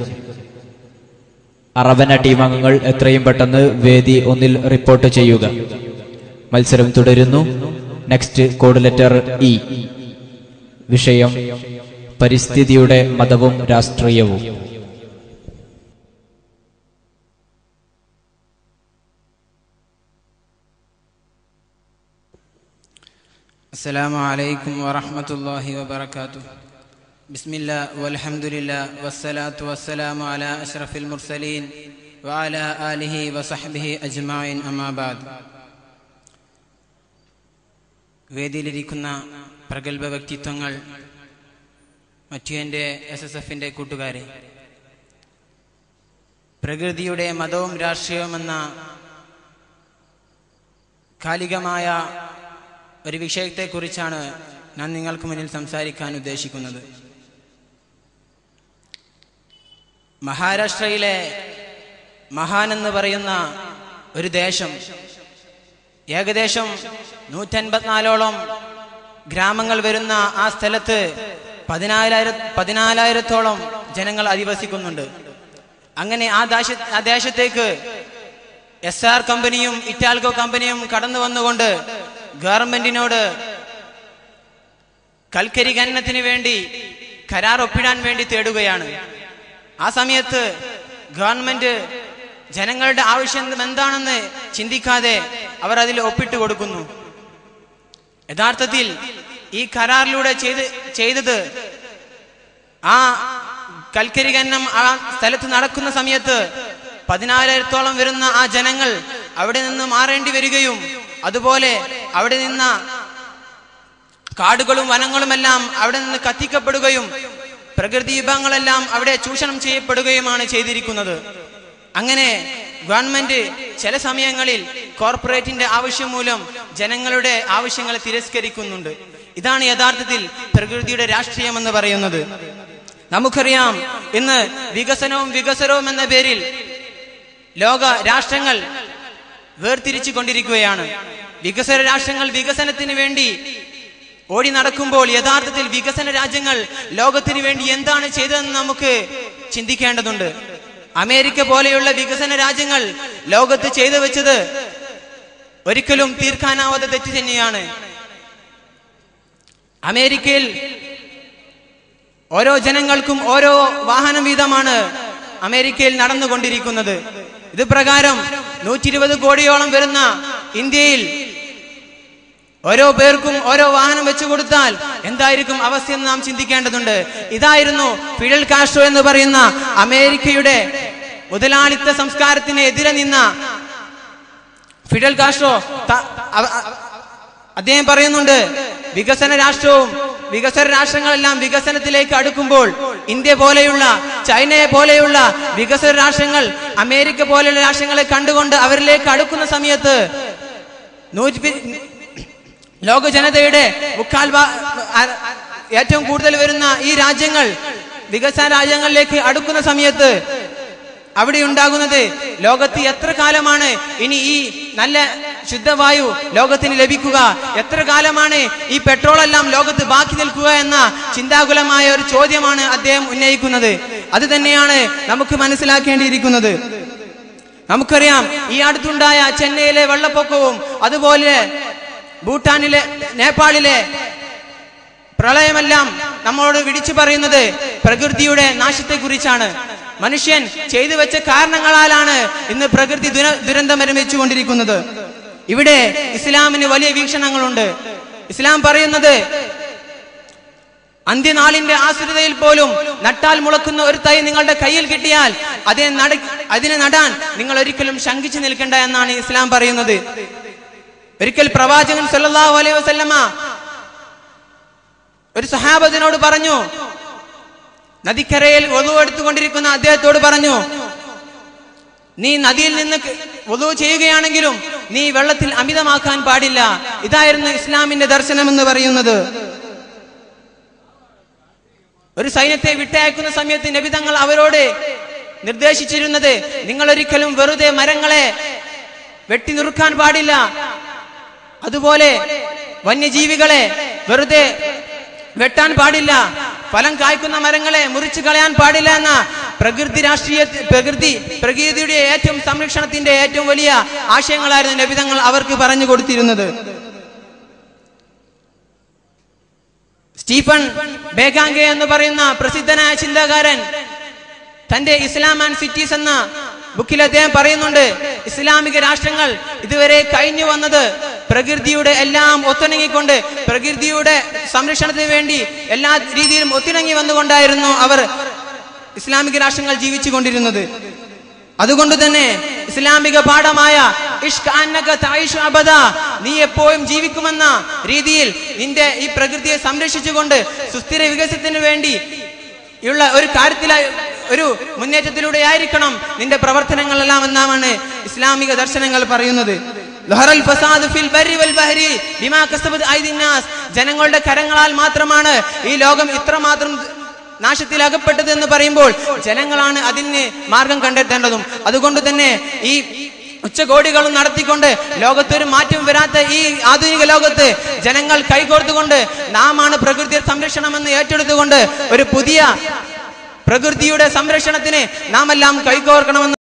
അറബന team അംഗങ്ങൾ എത്രയും പെട്ടെന്ന് വേദി ഒന്നിൽ റിപ്പോർട്ട് ചെയ്യുക മത്സരം തുടരുന്നു നെക്സ്റ്റ് കോഡ് ലെറ്റർ ഇ വിഷയം പരിസ്ഥിതിയുടെ മതവും രാഷ്ട്രീയവും السلام عليكم ورحمة الله وبركاته بسم الله والحمد لله والصلاة والسلام على أشرف المرسلين وعلى آله وصحبه أجمعين أما بعد വേദിയിലിരിക്കുന്ന പ്രഗത്ഭ വ്യക്തിത്വങ്ങൾ മറ്റു എൻ്റെ എസ് എസ് എഫിൻ്റെ കൂട്ടുകാരെ പ്രകൃതിയുടെ മതവും രാഷ്ട്രീയവും എന്ന കാലികമായ ഒരു വിഷയത്തെക്കുറിച്ചാണ് ഞാൻ നിങ്ങൾക്ക് മുന്നിൽ സംസാരിക്കാൻ ഉദ്ദേശിക്കുന്നത് മഹാരാഷ്ട്രയിലെ മഹാൻ എന്ന് പറയുന്ന ഒരു ദേശം ഏകദേശം നൂറ്റൻപത്തിനാലോളം ഗ്രാമങ്ങൾ വരുന്ന ആ സ്ഥലത്ത് പതിനാലായിര പതിനാലായിരത്തോളം ജനങ്ങൾ അധിവസിക്കുന്നുണ്ട് അങ്ങനെ ആ ദേശ ആ ദേശത്തേക്ക് എസ് ആർ കമ്പനിയും ഇറ്റാൽകോ കമ്പനിയും കടന്നു വന്നുകൊണ്ട് ഗവൺമെന്റിനോട് കൽക്കരി ഖനനത്തിന് വേണ്ടി കരാർ ഒപ്പിടാൻ വേണ്ടി തേടുകയാണ് ആ സമയത്ത് ഗവൺമെന്റ് ജനങ്ങളുടെ ആവശ്യം എന്താണെന്ന് ചിന്തിക്കാതെ അവർ അതിൽ ഒപ്പിട്ട് കൊടുക്കുന്നു യഥാർത്ഥത്തിൽ ഈ കരാറിലൂടെ ചെയ്ത് ചെയ്തത് ആ കൽക്കരി ഖനനം ആ സ്ഥലത്ത് നടക്കുന്ന സമയത്ത് പതിനാലായിരത്തോളം വരുന്ന ആ ജനങ്ങൾ അവിടെ നിന്ന് മാറേണ്ടി വരികയും അതുപോലെ അവിടെ നിന്ന കാടുകളും വനങ്ങളുമെല്ലാം അവിടെ നിന്ന് കത്തിക്കപ്പെടുകയും പ്രകൃതി വിഭവങ്ങളെല്ലാം അവിടെ ചൂഷണം ചെയ്യപ്പെടുകയുമാണ് ചെയ്തിരിക്കുന്നത് അങ്ങനെ ഗവൺമെന്റ് ചില സമയങ്ങളിൽ കോർപ്പറേറ്റിന്റെ ആവശ്യം മൂലം ജനങ്ങളുടെ ആവശ്യങ്ങൾ തിരസ്കരിക്കുന്നുണ്ട് ഇതാണ് യഥാർത്ഥത്തിൽ പ്രകൃതിയുടെ രാഷ്ട്രീയം എന്ന് പറയുന്നത് നമുക്കറിയാം ഇന്ന് വികസനവും വികസനവും എന്ന പേരിൽ ലോക രാഷ്ട്രങ്ങൾ വേർതിരിച്ചു കൊണ്ടിരിക്കുകയാണ് വികസന രാഷ്ട്രങ്ങൾ വികസനത്തിന് വേണ്ടി ഓടി നടക്കുമ്പോൾ യഥാർത്ഥത്തിൽ വികസന രാജ്യങ്ങൾ ലോകത്തിന് വേണ്ടി എന്താണ് ചെയ്തതെന്ന് നമുക്ക് ചിന്തിക്കേണ്ടതുണ്ട് അമേരിക്ക പോലെയുള്ള വികസന രാജ്യങ്ങൾ ലോകത്ത് ചെയ്തു വെച്ചത് ഒരിക്കലും തീർക്കാനാവാത്ത തെറ്റ് തന്നെയാണ് അമേരിക്കയിൽ ഓരോ ജനങ്ങൾക്കും ഓരോ വാഹനം വീതമാണ് അമേരിക്കയിൽ നടന്നുകൊണ്ടിരിക്കുന്നത് ഇത് പ്രകാരം നൂറ്റി ഇരുപത് കോടിയോളം വരുന്ന ഇന്ത്യയിൽ ഓരോ പേർക്കും ഓരോ വാഹനം വെച്ചു കൊടുത്താൽ എന്തായിരിക്കും അവസ്ഥ എന്ന് നാം ചിന്തിക്കേണ്ടതുണ്ട് ഇതായിരുന്നു ഫിഡൽ കാസ്ട്രോ എന്ന് പറയുന്ന അമേരിക്കയുടെ മുതലാളിത്ത സംസ്കാരത്തിന് എതിരെ നിന്ന ഫിഡൽ കാസ്ട്രോ ത- അവ- അ- അദ്ദേഹം പറയുന്നുണ്ട് വികസന രാഷ്ട്രവും വികസന രാഷ്ട്രങ്ങളെല്ലാം വികസനത്തിലേക്ക് അടുക്കുമ്പോൾ ഇന്ത്യ പോലെയുള്ള ചൈനയെ പോലെയുള്ള വികസന രാഷ്ട്രങ്ങൾ അമേരിക്ക പോലെയുള്ള രാഷ്ട്രങ്ങളെ കണ്ടുകൊണ്ട് അവരിലേക്ക് അടുക്കുന്ന സമയത്ത് നൂറ്റി ലോക ജനതയുടെ മുക്കാൽ ഭാ- അ- ഏറ്റവും കൂടുതൽ വരുന്ന ഈ രാജ്യങ്ങൾ വികസന രാജ്യങ്ങളിലേക്ക് അടുക്കുന്ന സമയത്ത് അവിടെ ഉണ്ടാകുന്നത് ലോകത്ത് എത്ര കാലമാണ് ഇനി ഈ നല്ല ശുദ്ധവായു ലോകത്തിന് ലഭിക്കുക എത്ര കാലമാണ് ഈ പെട്രോൾ എല്ലാം ലോകത്ത് ബാക്കി നിൽക്കുക എന്ന ചിന്താകുലമായ ഒരു ചോദ്യമാണ് അദ്ദേഹം ഉന്നയിക്കുന്നത് അത് തന്നെയാണ് നമുക്ക് മനസ്സിലാക്കേണ്ടിയിരിക്കുന്നത് നമുക്കറിയാം ഈ അടുത്തുണ്ടായ ചെന്നൈയിലെ വെള്ളപ്പൊക്കവും അതുപോലെ ഭൂട്ടാനിലെ നേപ്പാളിലെ പ്രളയമെല്ലാം നമ്മളോട് വിളിച്ചു പറയുന്നത് പ്രകൃതിയുടെ നാശത്തെ കുറിച്ചാണ് മനുഷ്യൻ ചെയ്തു വെച്ച കാരണങ്ങളാലാണ് ഇന്ന് പ്രകൃതി ദുര- ദുരന്തം വിരമിച്ചുകൊണ്ടിരിക്കുന്നത് ഇവിടെ ഇസ്ലാമിന് വലിയ വീക്ഷണങ്ങളുണ്ട് ഇസ്ലാം പറയുന്നത് അന്ത്യനാളിന്റെ ആസുരതയിൽ പോലും നട്ടാൽ മുളക്കുന്ന ഒരു തൈ നിങ്ങളുടെ കയ്യിൽ കിട്ടിയാൽ അതിനെ നട അതിനെ നടാൻ നിങ്ങൾ ഒരിക്കലും ശങ്കിച്ചു നിൽക്കണ്ട എന്നാണ് ഇസ്ലാം പറയുന്നത് ഒരിക്കൽ പ്രവാചകൻ സല്ലല്ലാഹു അലൈഹി വസല്ലമ ഒരു സഹാബത്തിനോട് പറഞ്ഞു നദിക്കരയിൽ വധു എടുത്തുകൊണ്ടിരിക്കുന്ന അദ്ദേഹത്തോട് പറഞ്ഞു നീ നദിയിൽ നിന്ന് വധു ചെയ്യുകയാണെങ്കിലും നീ വെള്ളത്തിൽ അമിതമാക്കാൻ പാടില്ല ഇതായിരുന്നു ഇസ്ലാമിന്റെ ദർശനം എന്ന് പറയുന്നത് ഒരു സൈന്യത്തെ വിട്ടയക്കുന്ന സമയത്ത് നബി തങ്ങൾ അവരോട് നിർദ്ദേശിച്ചിരുന്നത് നിങ്ങൾ ഒരിക്കലും വെറുതെ മരങ്ങളെ വെട്ടി നുറുക്കാൻ പാടില്ല അതുപോലെ വന്യജീവികളെ വെറുതെ വെട്ടാൻ പാടില്ല ഫലം കായ്ക്കുന്ന മരങ്ങളെ മുറിച്ചു കളയാൻ പാടില്ല എന്ന പ്രകൃതി രാഷ്ട്രീയ പ്രകൃതി പ്രകൃതിയുടെ ഏറ്റവും സംരക്ഷണത്തിന്റെ ഏറ്റവും വലിയ ആശയങ്ങളായിരുന്നു നബിതങ്ങൾ അവർക്ക് പറഞ്ഞു കൊടുത്തിരുന്നത് സ്റ്റീഫൻ ബേഗാങ്കെ എന്ന് പറയുന്ന പ്രസിദ്ധനായ ചിന്തകാരൻ തന്റെ ഇസ്ലാം ആൻഡ് സിറ്റീസ് എന്ന ബുക്കിൽ അദ്ദേഹം പറയുന്നുണ്ട് ഇസ്ലാമിക രാഷ്ട്രങ്ങൾ ഇതുവരെ കഴിഞ്ഞു വന്നത് പ്രകൃതിയുടെ എല്ലാം ഒത്തിണങ്ങിക്കൊണ്ട് പ്രകൃതിയുടെ സംരക്ഷണത്തിന് വേണ്ടി എല്ലാ രീതിയിലും ഒത്തിണങ്ങി വന്നുകൊണ്ടായിരുന്നു അവർ ഇസ്ലാമിക രാഷ്ട്രങ്ങൾ ജീവിച്ചു കൊണ്ടിരുന്നത് അതുകൊണ്ട് തന്നെ ഇസ്ലാമിക പാഠമായ ഇഷ്ക് അന്നക തായിഷു അബദ നീ എപ്പോഴും ജീവിക്കുമെന്ന രീതിയിൽ നിന്റെ ഈ പ്രകൃതിയെ സംരക്ഷിച്ചുകൊണ്ട് സുസ്ഥിര വികസനത്തിന് വേണ്ടി ഉള്ള ഒരു കാര്യത്തിലായി ഒരു മുന്നേറ്റത്തിലൂടെ ആയിരിക്കണം നിന്റെ പ്രവർത്തനങ്ങളെല്ലാം എന്നാണ് ഇസ്ലാമിക ദർശനങ്ങൾ പറയുന്നത് ലഹറൽ ഫസാദ് ഫിൽ ബർരി വൽ ബഹരി ബിമാ കസബത് ഐദിൻ നാസ് ജനങ്ങളുടെ കരങ്ങളാൽ മാത്രമാണ് ഈ ലോകം ഇത്രമാത്രം നാശത്തിൽ അകപ്പെട്ടത് എന്ന് പറയുമ്പോൾ ജനങ്ങളാണ് അതിന് മാർഗം കണ്ടെത്തേണ്ടതും അതുകൊണ്ട് തന്നെ ഈ ഉച്ചകോടികളും നടത്തിക്കൊണ്ട് ലോകത്തൊരു മാറ്റം വരാത്ത ഈ ആധുനിക ലോകത്ത് ജനങ്ങൾ കൈകോർത്തുകൊണ്ട് നാമാണ് പ്രകൃതി സംരക്ഷണമെന്ന് ഏറ്റെടുത്തുകൊണ്ട് ഒരു പുതിയ പ്രകൃതിയുടെ സംരക്ഷണത്തിന് നാം എല്ലാം കൈകോർക്കണമെന്ന്